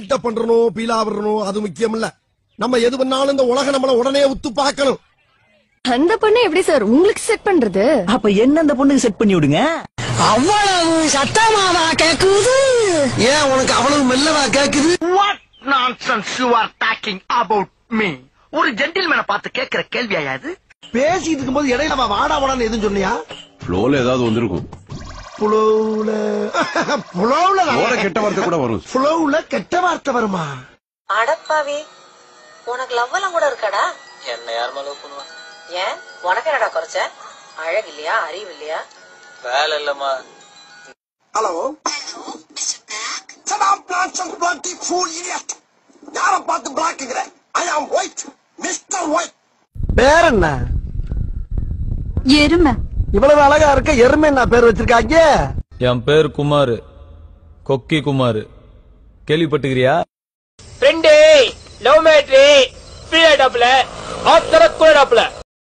Build up பண்றணும் Beela விடணும் அது முக்கியம் இல்ல நம்ம எது பண்ணாலும் இந்த உலகம் நம்மள உடனே உத்து பார்க்கணும் அந்த பொண்ணு எப்படி சார் உங்களுக்கு செட் பண்றது அப்ப என்ன அந்த பொண்ணுக்கு செட் பண்ணி விடுங்க அவ்வளவு சத்தமாவா கேக்குது ஏன் உனக்கு அவ்வளவு மெல்லவா கேக்குது what nonsense you are talking about me ஒரு ஜென்டில்மேனை பார்த்து கேட்கிற கேள்வியா இது பேசிட்டு இருக்கும்போது இடையில அவன் வாடா வாடான்னு எதுவும் சொன்னியா ஃப்ளோல ஏதாவது வந்திருக்கும் புலவுல புலவுல ஓர கெட்ட வார்த்தை கூட வரும் புலவுல கெட்ட வார்த்தை வருமா அடப்பாவி உனக்கு லவ் எல்லாம் கூட இருக்காடா என்ன யாருமா லவ் பண்ணுவா ஏன் உனக்கு என்னடா குறைச்ச அழகு இல்லையா அறிவு இல்லையா வேலை இல்லம்மா hello Shut up, nonsense, bloody fool, idiot. யார பார்த்து பிளாக்குங்கிற ஐ ஆம் ஒயிட் மிஸ்டர் ஒயிட் பேர் என்ன எருமை இவ்வளவு அழகா இருக்க எருமை என்ன பேர் வச்சிருக்காங்க என் பேர் குமார் கொக்கி குமார் கேள்விப்பட்டுக்கிறியா ஃப்ரெண்டே லவ் மேட்ரி ஃப்ரீ ஆயிட்டாப்ல ஆத்தர கூடாப்ல